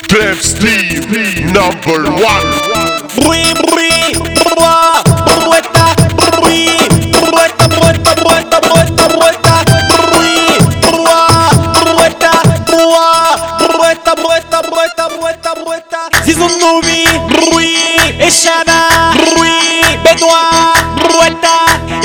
Clef Steve, number one. Brui, brui, brua, brueta, brui, brueta, brueta, brueta, brueta, brueta, brui, brua, brueta, brua, brueta, brueta, brueta, brueta, brueta. زيزو النوبي بروي الشباب بروي بدوى بروتا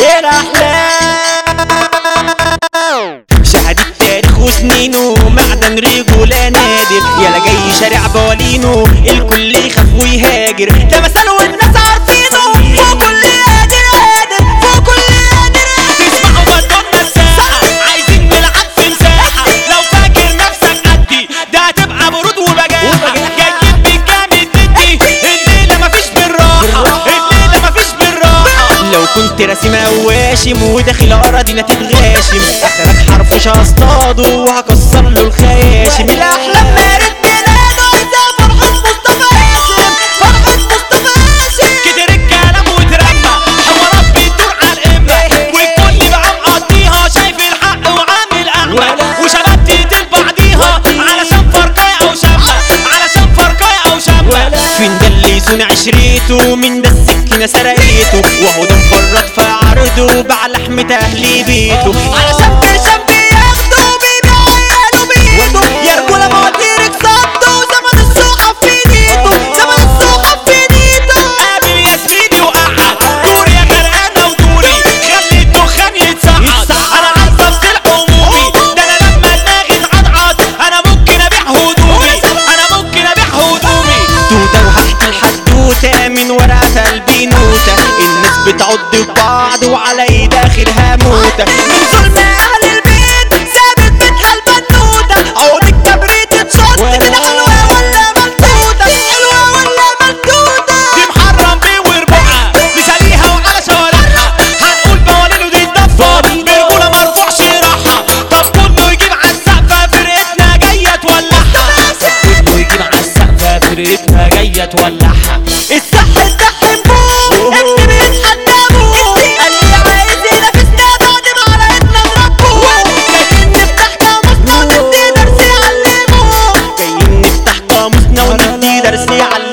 الأحلام شهد التاريخ وسنينه معدن رجولة نادر يلا جاي شارع بوالينه الكل يخاف ويهاجر ده مثل والناس عارفينه فوق كل قادر قادر فوق كل قادر تسمعوا بدونا الساحة عايزين نلعب في مساحة لو فاكر نفسك قدي ده هتبقى برود وبجاحة جايين بالجامد ندي الليلة مفيش بالراحة الليلة مفيش بالراحة لو كنت راسم واشم وداخل اراضينا تتغاشم اخرك حرفش هصطاده وهكسر له الخياشم الاحلام مارد بلاده زي فرحة مصطفى هاشم فرحة مصطفى هاشم كتر الكلام وترمى حوارات بتدور على القمة والكل بقى مقضيها شايف الحق وعامل اعمى وشباب تقتل بعضيها علشان فرقاية او شمة علشان فرقاية او شمة فين ده اللي يصون عشريته من ده السكينة سرقته وهو ده مفرط في عرضه باع لحمة اهل بيته علشان برشام بياخده بيبيع عياله بيته يا رجولة مواتيرك صدوا زمن السوق في نيته زمن السوق في نيته قابل يا زميلي وقعد دوري يا غرقانة ودوري خلي الدخان يتسعد انا عصبت العمومي ده انا لما دماغي اتعضعض انا ممكن ابيع هدومي انا ممكن ابيع هدومي توته وهحكي الحدوته من ورقة قلبي نوتة الناس بتعض في بعض وعلى ايد اخرها موتة من ظلم اهل البيت سابت بيتها البنوتة عود الكبريت اتشط من حلوة ولا ملتوتة حلوة ولا ملتوتة دي محرم بيه وربعها مثاليها وعلى شوارعها هنقول بوالين ودي الدفة برجولة مرفوعش راحة طب كله يجيب على السقفة فرقتنا جاية تولعها كله يجيب على السقفة فرقتنا جاية تولعها الصح الصح نبوه انت بيتحدموا اللي عايز ينافسنا بعد ما عرقتنا نربوه جايين نفتح قاموسنا وندي درس يعلموه جايين نفتح قاموسنا وندي درس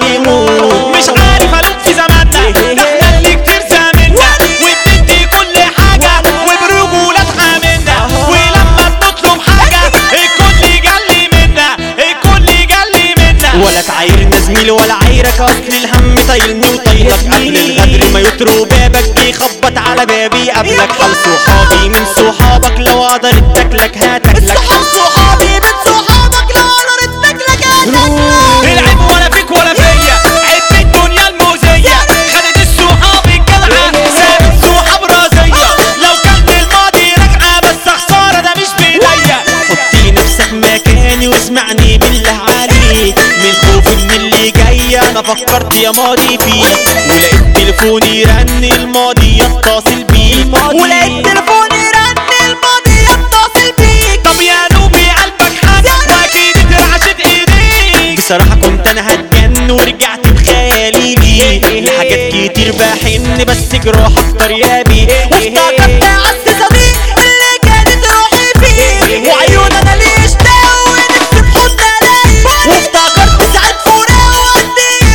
يعلموه مش عارف الوم في زماننا ده احنا اللي كتير زاملنا وبندي كل حاجة وبرجولة حاملنا ولما بنطلب حاجة الكل يجلي منا الكل يجلي منا ولا تعايرنا زميل ولا عايرك اصل الهم طايلني وطايلك قبل الغدر ما يطروا بابك يخبط على بابي قبلك حال صحابي من صحابك لو قدرت تاكلك هتاكلك صحاب صحابي من صحابك لو قدرت تاكلك هتاكلك العيب ولا فيك ولا فيا عيب الدنيا المؤذية خدت الصحاب الجدعة سابت صحاب رازية لو كان الماضي راجعة بس خسارة ده مش بايديا حطي نفسك مكاني واسمعني بالله عليك من خوفي من اللي جاي انا فكرت يا ماضي فيك ولقيت تليفوني رن الماضي يتصل بيك ولقيت تليفوني رن الماضي يتصل بيك طب يا نوبي قلبك حاسس واكيد اترعشت ايديك بصراحة كنت انا هتجن ورجعت بخيالي ليك لحاجات كتير بحن بس جراح اكتر يا بيه وافتكرت عز صديق اللي كانت روحي فيه وعيون انا ليه اشتاق ونفسي في حضن الاقي وافتكرت ساعات فراق وقدي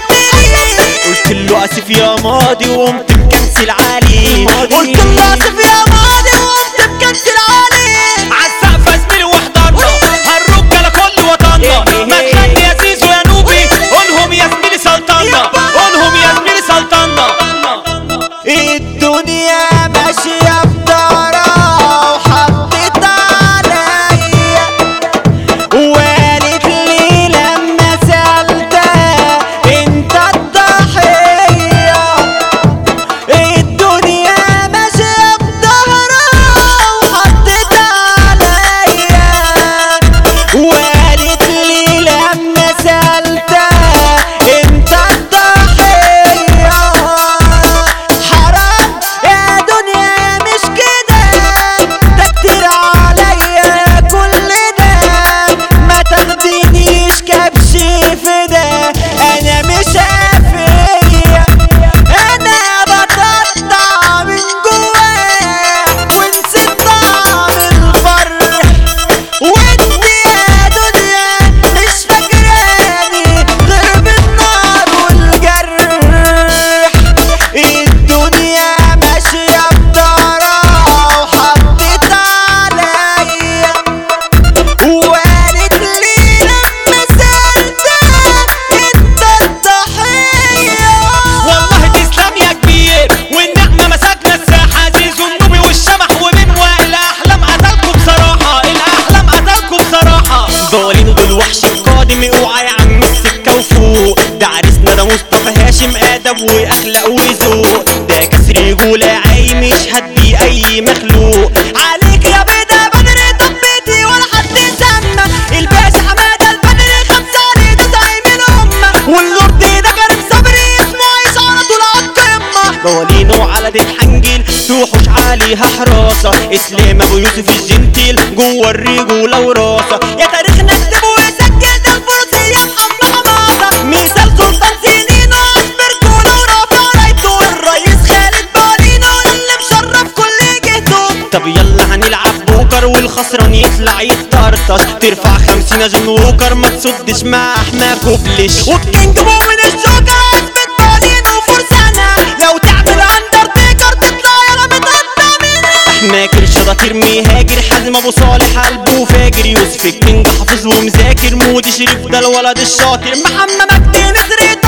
وغدي قلت له اسف يا ماضي وقمت مكنسل عليه قلت له اسف يا ماضي وقمت مكنسل عليه عالسقف زميلي واحضرنا هالرجاله كل وطننا ما تغني يا زيزو يا نوبي قولهم يا زميلي سلطنا قولهم يا زميلي سلطنا الدنيا ادب واخلاق وذوق ده كسر رجوله عايم يشهد بيه اي مخلوق عليك يا بيضة بدر طبيتي ولا حد سمى الباشا حماده البدري خمسه عليه ده زعيم الامه واللورد ده كريم صبري اسمه عايش على طول على القمه موالينه على دين حنجل توحش عليها حراسه اسلام ابو يوسف الجنتيل جوه الرجوله وراسه يا تاريخنا اكتب وسجل ده الفروسيه محمد حماده مثال سلطان سنين اصبر كولا ورافع رايته الرئيس خالد بالينو اللي مشرف كل جهته طب يلا هنلعب بوكر والخسران يطلع يتطرطش ترفع خمسين عشان ووكر ما تصدش مع احنا كوبلش والكينج مؤمن الجوكر اثبت بالينو فرسانة لو تعمل اندرتيكر تطلع يلا متغطى منها احنا كرشة ترمي هاجر حازم ابو صالح قلبه فاجر يوسف الكينج حافظ ومذاكر مودي شريف ده الولد الشاطر محمد مجدي نزري